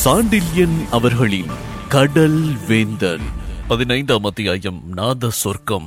சாண்டில்யன் அவர்களின் கடல் வேந்தன் பதினைந்தாம் அத்தியாயம் நாத சொர்க்கம்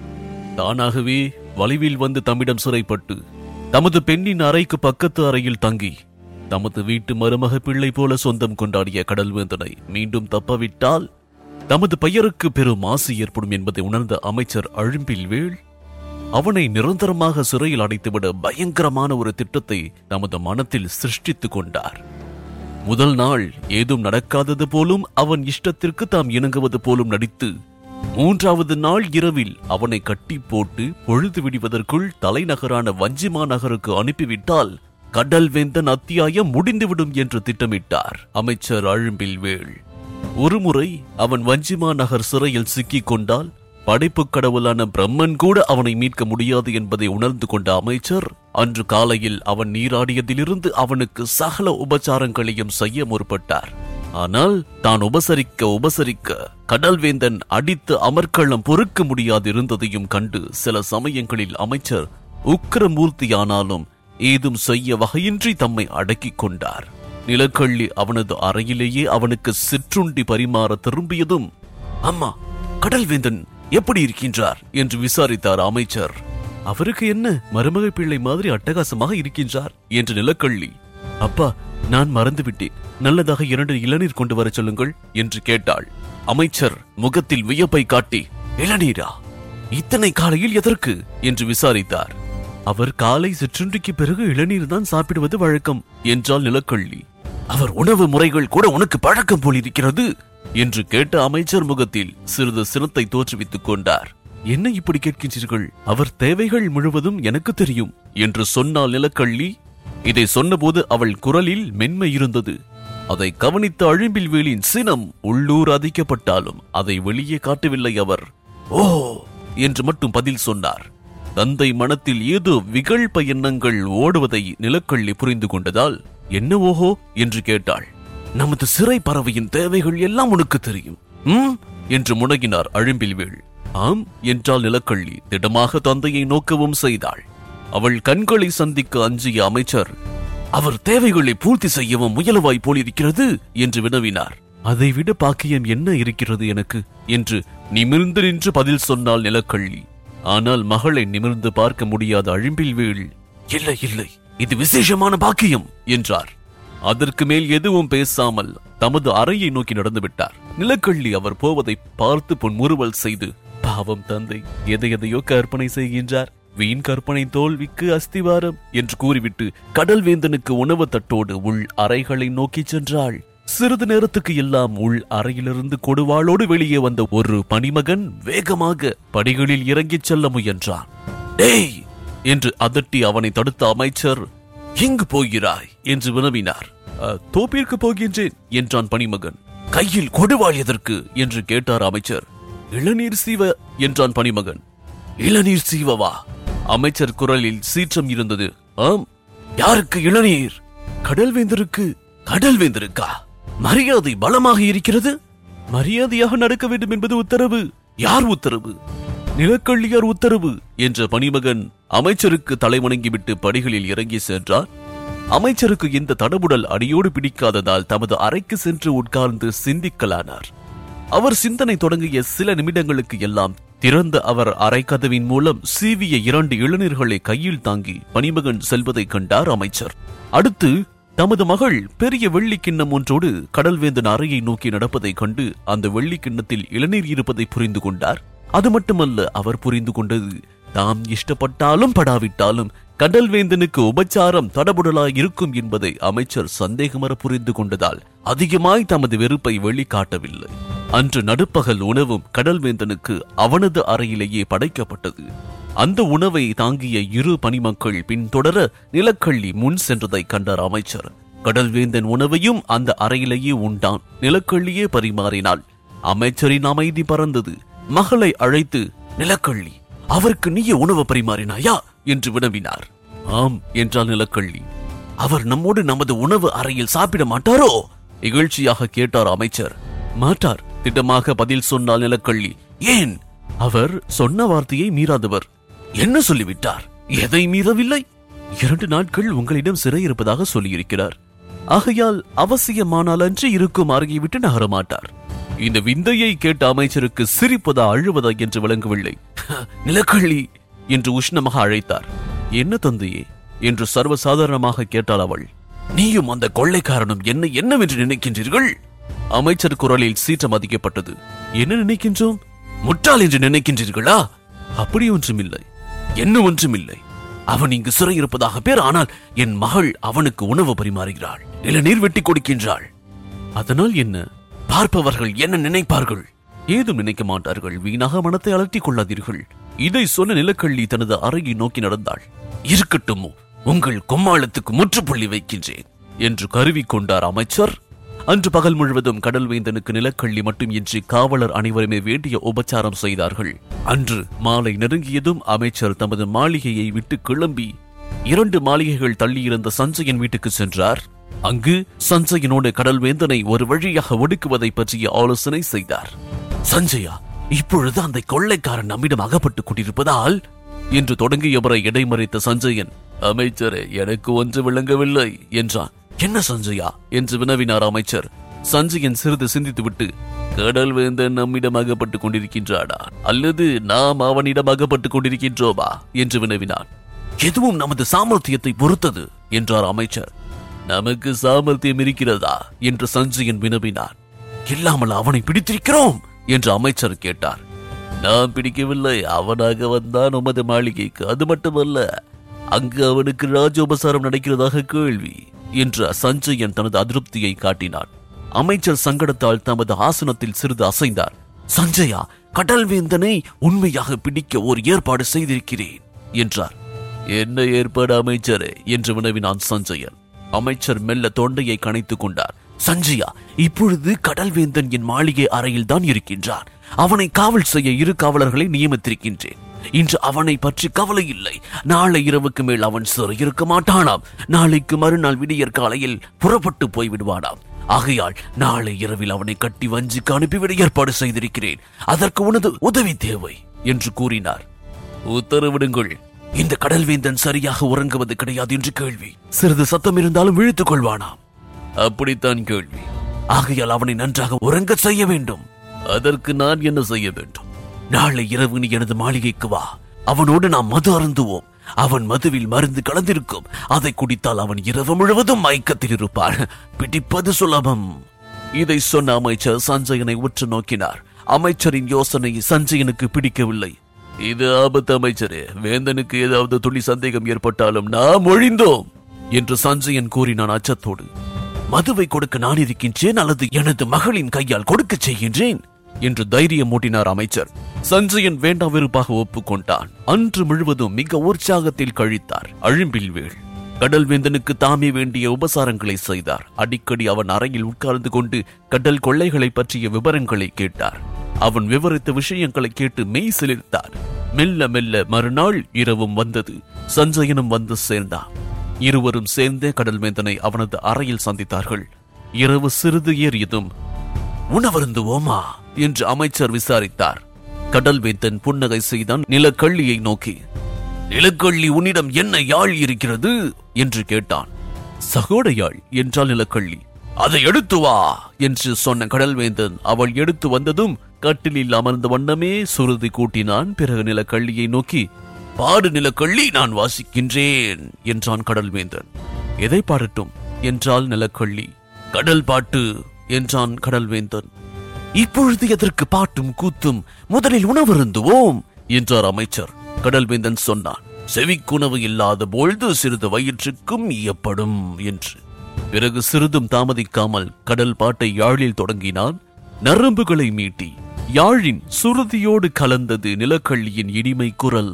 தானாகவே வளைவில் வந்து தம்மிடம் சிறைப்பட்டு தமது பெண்ணின் அறைக்கு பக்கத்து அறையில் தங்கி தமது வீட்டு மருமக பிள்ளை போல சொந்தம் கொண்டாடிய கடல்வேந்தனை மீண்டும் தப்பவிட்டால் தமது பெயருக்கு பெரும் மாசு ஏற்படும் என்பதை உணர்ந்த அமைச்சர் அழும்பில் வேள் அவனை நிரந்தரமாக சிறையில் அடைத்துவிட பயங்கரமான ஒரு திட்டத்தை தமது மனத்தில் சிருஷ்டித்துக் கொண்டார் முதல் நாள் ஏதும் நடக்காதது போலும் அவன் இஷ்டத்திற்கு தாம் இணங்குவது போலும் நடித்து மூன்றாவது நாள் இரவில் அவனை கட்டி போட்டு பொழுது விடுவதற்குள் தலைநகரான வஞ்சிமா நகருக்கு அனுப்பிவிட்டால் கடல் வேந்தன் அத்தியாயம் முடிந்துவிடும் என்று திட்டமிட்டார் அமைச்சர் அழும்பில் வேள் ஒருமுறை அவன் வஞ்சிமா நகர் சிறையில் சிக்கிக் கொண்டால் படைப்புக் கடவுளான பிரம்மன் கூட அவனை மீட்க முடியாது என்பதை உணர்ந்து கொண்ட அமைச்சர் அன்று காலையில் அவன் நீராடியதிலிருந்து அவனுக்கு சகல உபச்சாரங்களையும் செய்ய முற்பட்டார் ஆனால் தான் உபசரிக்க உபசரிக்க கடல்வேந்தன் அடித்து அமர்க்களம் பொறுக்க முடியாதிருந்ததையும் கண்டு சில சமயங்களில் அமைச்சர் உக்கிரமூர்த்தியானாலும் ஏதும் செய்ய வகையின்றி தம்மை அடக்கிக் கொண்டார் நிலக்கள்ளி அவனது அறையிலேயே அவனுக்கு சிற்றுண்டி பரிமாற திரும்பியதும் அம்மா கடல்வேந்தன் எப்படி இருக்கின்றார் என்று விசாரித்தார் அமைச்சர் அவருக்கு என்ன மருமக பிள்ளை மாதிரி அட்டகாசமாக இருக்கின்றார் என்று நிலக்கள்ளி அப்பா நான் மறந்துவிட்டேன் நல்லதாக இரண்டு இளநீர் கொண்டு வரச் சொல்லுங்கள் என்று கேட்டாள் அமைச்சர் முகத்தில் வியப்பை காட்டி இளநீரா இத்தனை காலையில் எதற்கு என்று விசாரித்தார் அவர் காலை சிற்றுண்டிக்கு பிறகு இளநீர் தான் சாப்பிடுவது வழக்கம் என்றால் நிலக்கள்ளி அவர் உணவு முறைகள் கூட உனக்கு பழக்கம் போல் இருக்கிறது என்று கேட்ட அமைச்சர் முகத்தில் சிறிது சினத்தை தோற்றுவித்துக் கொண்டார் என்ன இப்படி கேட்கின்றீர்கள் அவர் தேவைகள் முழுவதும் எனக்கு தெரியும் என்று சொன்னால் நிலக்கள்ளி இதை சொன்னபோது அவள் குரலில் மென்மை இருந்தது அதை கவனித்த அழும்பில் வேலின் சினம் உள்ளூர் அதிக்கப்பட்டாலும் அதை வெளியே காட்டவில்லை அவர் ஓ என்று மட்டும் பதில் சொன்னார் தந்தை மனத்தில் ஏதோ விகழ்ப எண்ணங்கள் ஓடுவதை நிலக்கள்ளி புரிந்து கொண்டதால் என்ன ஓஹோ என்று கேட்டாள் நமது சிறை பறவையின் தேவைகள் எல்லாம் உனக்கு தெரியும் ம் என்று முனகினார் அழும்பில்வேள் ஆம் என்றால் நிலக்கள்ளி திடமாக தந்தையை நோக்கவும் செய்தாள் அவள் கண்களை சந்திக்க அஞ்சிய அமைச்சர் அவர் தேவைகளை பூர்த்தி செய்யவும் முயலுவாய் போலிருக்கிறது என்று வினவினார் அதைவிட பாக்கியம் என்ன இருக்கிறது எனக்கு என்று நிமிர்ந்து நின்று பதில் சொன்னால் நிலக்கள்ளி ஆனால் மகளை நிமிர்ந்து பார்க்க முடியாத அழும்பில் வீழ் இல்லை இல்லை இது விசேஷமான பாக்கியம் என்றார் அதற்கு மேல் எதுவும் பேசாமல் தமது அறையை நோக்கி நடந்து விட்டார் நிலக்கள்ளி அவர் போவதை பார்த்து பொன்முறுவல் செய்து பாவம் தந்தை எதை எதையோ கற்பனை செய்கின்றார் வீண் கற்பனை தோல்விக்கு அஸ்திவாரம் என்று கூறிவிட்டு கடல்வேந்தனுக்கு உணவு தட்டோடு உள் அறைகளை நோக்கிச் சென்றாள் சிறிது நேரத்துக்கு எல்லாம் உள் அறையிலிருந்து கொடுவாளோடு வெளியே வந்த ஒரு பணிமகன் வேகமாக படிகளில் இறங்கிச் செல்ல முயன்றான் டேய் என்று அதட்டி அவனை தடுத்த அமைச்சர் எங்கு போகிறாய் என்று வினவினார் "அ, தோப்பிற்கு போகின்றேன் என்றான் பணிமகன் கையில் கொடுவாள் எதற்கு என்று கேட்டார் அமைச்சர் இளநீர் சீவ என்றான் பணிமகன் இளநீர் சீவவா அமைச்சர் குரலில் சீற்றம் இருந்தது ஆம் யாருக்கு இளநீர் கடல்வேந்தருக்கு கடல்வேந்தருக்கா மரியாதை பலமாக இருக்கிறது மரியாதையாக நடக்க வேண்டும் என்பது உத்தரவு யார் உத்தரவு நிலக்கள்ளியார் உத்தரவு என்ற பணிமகன் அமைச்சருக்கு தலைவணங்கிவிட்டு படிகளில் இறங்கி சென்றார் அமைச்சருக்கு இந்த தடபுடல் அடியோடு பிடிக்காததால் தமது அறைக்கு சென்று உட்கார்ந்து சிந்திக்கலானார் அவர் சிந்தனை தொடங்கிய சில நிமிடங்களுக்கு எல்லாம் திறந்த அவர் அரைக்கதவின் மூலம் சீவிய இரண்டு இளநீர்களை கையில் தாங்கி பணிமகன் செல்வதைக் கண்டார் அமைச்சர் அடுத்து தமது மகள் பெரிய வெள்ளிக் கிண்ணம் ஒன்றோடு கடல்வேந்தன் அறையை நோக்கி நடப்பதைக் கண்டு அந்த வெள்ளிக் கிண்ணத்தில் இளநீர் இருப்பதை புரிந்து கொண்டார் அது மட்டுமல்ல அவர் புரிந்து கொண்டது தாம் இஷ்டப்பட்டாலும் படாவிட்டாலும் கடல்வேந்தனுக்கு உபச்சாரம் தடபுடலாய் இருக்கும் என்பதை அமைச்சர் சந்தேகமற புரிந்து கொண்டதால் அதிகமாய் தமது வெறுப்பை வெளிக்காட்டவில்லை அன்று நடுப்பகல் உணவும் கடல்வேந்தனுக்கு அவனது அறையிலேயே படைக்கப்பட்டது அந்த உணவை தாங்கிய இரு பணிமக்கள் பின்தொடர நிலக்கள்ளி முன் சென்றதை கண்டார் அமைச்சர் கடல்வேந்தன் உணவையும் அந்த அறையிலேயே உண்டான் நிலக்கள்ளியே பரிமாறினாள் அமைச்சரின் அமைதி பறந்தது மகளை அழைத்து நிலக்கள்ளி அவருக்கு நீயே உணவு பரிமாறினாயா என்று வினவினார் ஆம் என்றாள் நிலக்கள்ளி அவர் நம்மோடு நமது உணவு அறையில் சாப்பிட மாட்டாரோ இகழ்ச்சியாக கேட்டார் அமைச்சர் மாட்டார் திட்டமாக பதில் சொன்னால் நிலக்கள்ளி ஏன் அவர் சொன்ன வார்த்தையை மீறாதவர் என்ன சொல்லிவிட்டார் எதை மீறவில்லை இரண்டு நாட்கள் உங்களிடம் சிறை இருப்பதாக சொல்லியிருக்கிறார் ஆகையால் அவசியமானால் அன்று இருக்கும் அருகே விட்டு நகரமாட்டார் இந்த விந்தையை கேட்ட அமைச்சருக்கு சிரிப்பதா அழுவதா என்று விளங்கவில்லை நிலக்கள்ளி என்று உஷ்ணமாக அழைத்தார் என்ன தந்தையே என்று சர்வசாதாரணமாக கேட்டாள் அவள் நீயும் அந்த கொள்ளைக்காரனும் என்ன என்னவென்று நினைக்கின்றீர்கள் அமைச்சர் குரலில் சீற்றம் அதிகப்பட்டது என்ன நினைக்கின்றோம் முட்டாள் என்று நினைக்கின்றீர்களா அப்படி ஒன்றுமில்லை என்ன ஒன்றுமில்லை அவன் இங்கு சிறையிருப்பதாக பேர் ஆனால் என் மகள் அவனுக்கு உணவு பரிமாறுகிறாள் இளநீர் வெட்டி கொடுக்கின்றாள் அதனால் என்ன பார்ப்பவர்கள் என்ன நினைப்பார்கள் ஏதும் நினைக்க மாட்டார்கள் வீணாக மனத்தை அலட்டிக் கொள்ளாதீர்கள் இதை சொன்ன நிலக்கள்ளி தனது அறையை நோக்கி நடந்தாள் இருக்கட்டும் உங்கள் கொம்மாளத்துக்கு முற்றுப்புள்ளி வைக்கின்றேன் என்று கருவி கொண்டார் அமைச்சர் அன்று பகல் முழுவதும் கடல்வேந்தனுக்கு நிலக்கள்ளி மட்டும் இன்றி காவலர் அனைவருமே வேண்டிய உபச்சாரம் செய்தார்கள் அன்று மாலை நெருங்கியதும் அமைச்சர் தமது மாளிகையை விட்டு கிளம்பி இரண்டு மாளிகைகள் தள்ளியிருந்த சஞ்சயன் வீட்டுக்கு சென்றார் அங்கு சஞ்சயனோடு கடல்வேந்தனை ஒரு வழியாக ஒடுக்குவதை பற்றிய ஆலோசனை செய்தார் சஞ்சயா இப்பொழுது அந்த கொள்ளைக்காரன் நம்மிடம் அகப்பட்டுக் கொண்டிருப்பதால் என்று தொடங்கியவரை இடைமறித்த சஞ்சயன் அமைச்சரே எனக்கு ஒன்று விளங்கவில்லை என்றான் என்ன சஞ்சயா என்று வினவினார் அமைச்சர் சஞ்சயன் சிறிது சிந்தித்துவிட்டு கடல் வேந்தன் நம்மிடம் அகப்பட்டுக் கொண்டிருக்கின்றாடா அல்லது நாம் அவனிடம் அகப்பட்டுக் கொண்டிருக்கின்றோமா என்று வினவினான் எதுவும் நமது சாமர்த்தியத்தை பொறுத்தது என்றார் அமைச்சர் நமக்கு சாமர்த்தியம் இருக்கிறதா என்று சஞ்சயன் வினவினான் இல்லாமல் அவனை பிடித்திருக்கிறோம் என்று அமைச்சர் கேட்டார் நான் பிடிக்கவில்லை அவனாக வந்தான் உமது மாளிகைக்கு அது மட்டுமல்ல அங்கு அவனுக்கு ராஜோபசாரம் நடக்கிறதாக கேள்வி என்று சஞ்சயன் தனது அதிருப்தியை காட்டினான் அமைச்சர் சங்கடத்தால் தமது ஆசனத்தில் சிறிது அசைந்தார் சஞ்சயா கடல்வேந்தனை உண்மையாக பிடிக்க ஒரு ஏற்பாடு செய்திருக்கிறேன் என்றார் என்ன ஏற்பாடு அமைச்சரே என்று வினவினான் சஞ்சயன் அமைச்சர் மெல்ல தொண்டையை கணைத்துக் கொண்டார் சஞ்சயா இப்பொழுது கடல்வேந்தன் என் மாளிகை அறையில் தான் இருக்கின்றான் அவனை காவல் செய்ய இரு காவலர்களை நியமித்திருக்கின்றேன் இன்று அவனை பற்றி கவலை இல்லை நாளை இரவுக்கு மேல் அவன் சிறை இருக்க மாட்டானாம் நாளைக்கு மறுநாள் விடியற் காலையில் புறப்பட்டு போய் விடுவானாம் ஆகையால் நாளை இரவில் அவனை கட்டி வஞ்சிக்கு அனுப்பிவிட ஏற்பாடு செய்திருக்கிறேன் அதற்கு உனது உதவி தேவை என்று கூறினார் உத்தரவிடுங்கள் இந்த கடல்வேந்தன் சரியாக உறங்குவது கிடையாது என்று கேள்வி சிறிது சத்தம் இருந்தாலும் விழித்துக் கொள்வானாம் அப்படித்தான் கேள்வி ஆகையால் அவனை நன்றாக உறங்க செய்ய வேண்டும் அதற்கு நான் என்ன செய்ய வேண்டும் நாளை இரவு நீ எனது மாளிகைக்கு வா அவனோடு நாம் மது அருந்துவோம் அவன் மதுவில் மருந்து கலந்திருக்கும் அதை குடித்தால் அவன் இரவு முழுவதும் மயக்கத்தில் இருப்பான் பிடிப்பது சுலபம் இதை சொன்ன அமைச்சர் சஞ்சயனை உற்று நோக்கினார் அமைச்சரின் யோசனை சஞ்சயனுக்கு பிடிக்கவில்லை இது ஆபத்து அமைச்சரே வேந்தனுக்கு ஏதாவது துளி சந்தேகம் ஏற்பட்டாலும் நாம் ஒழிந்தோம் என்று சஞ்சயன் கூறினான் அச்சத்தோடு மதுவை கொடுக்க நான் இருக்கின்றேன் அல்லது எனது மகளின் கையால் கொடுக்க செய்கின்றேன் என்று தைரியம் மூட்டினார் அமைச்சர் சஞ்சயன் வேண்டா வெறுப்பாக ஒப்புக்கொண்டான் அன்று முழுவதும் மிக உற்சாகத்தில் கழித்தார் அழும்பில் வேள் கடல்வேந்தனுக்கு தாமே வேண்டிய உபசாரங்களை செய்தார் அடிக்கடி அவன் அறையில் உட்கார்ந்து கொண்டு கடல் கொள்ளைகளை பற்றிய விவரங்களை கேட்டார் அவன் விவரித்த விஷயங்களை கேட்டு மெய் சிலிர்த்தார் மெல்ல மெல்ல மறுநாள் இரவும் வந்தது சஞ்சயனும் வந்து சேர்ந்தான் இருவரும் சேர்ந்தே கடல்வேந்தனை அவனது அறையில் சந்தித்தார்கள் இரவு சிறிது ஏறியதும் உணவருந்துவோமா என்று அமைச்சர் விசாரித்தார் கடல்வேந்தன் புன்னகை செய்தான் நிலக்கள்ளியை நோக்கி நிலக்கள்ளி உன்னிடம் என்ன யாழ் இருக்கிறது என்று கேட்டான் சகோட யாழ் என்றால் நிலக்கள்ளி அதை எடுத்து வா என்று சொன்ன கடல்வேந்தன் அவள் எடுத்து வந்ததும் கட்டிலில் அமர்ந்த வண்ணமே சுருதி கூட்டினான் பிறகு நிலக்கள்ளியை நோக்கி பாடு நிலக்கள்ளி நான் வாசிக்கின்றேன் என்றான் கடல்வேந்தன் எதை பாடட்டும் என்றால் நிலக்கள்ளி கடல் பாட்டு என்றான் கடல்வேந்தன் இப்பொழுது எதற்கு பாட்டும் கூத்தும் முதலில் உணவருந்துவோம் என்றார் அமைச்சர் கடல்வேந்தன் சொன்னான் செவிக்குணவு இல்லாத பொழுது சிறிது வயிற்றுக்கும் இயப்படும் என்று பிறகு சிறிதும் தாமதிக்காமல் கடல் பாட்டை யாழில் தொடங்கினான் நரம்புகளை மீட்டி யாழின் சுருதியோடு கலந்தது நிலக்கள்ளியின் இனிமை குரல்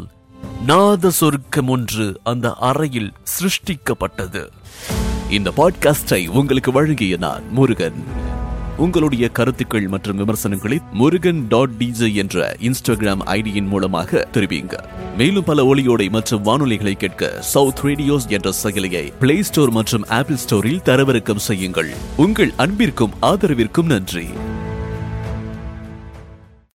நாத சொர்க்கம் ஒன்று அந்த அறையில் சிருஷ்டிக்கப்பட்டது இந்த பாட்காஸ்டை உங்களுக்கு வழங்கிய நான் முருகன் உங்களுடைய கருத்துக்கள் மற்றும் விமர்சனங்களை முருகன் டாட் டிஜே என்ற இன்ஸ்டாகிராம் ஐடியின் மூலமாக தெரிவிங்க மேலும் பல ஒளியோடை மற்றும் வானொலிகளை கேட்க சவுத் ரேடியோஸ் என்ற செயலியை பிளே ஸ்டோர் மற்றும் ஆப்பிள் ஸ்டோரில் தரவிறக்கம் செய்யுங்கள் உங்கள் அன்பிற்கும் ஆதரவிற்கும் நன்றி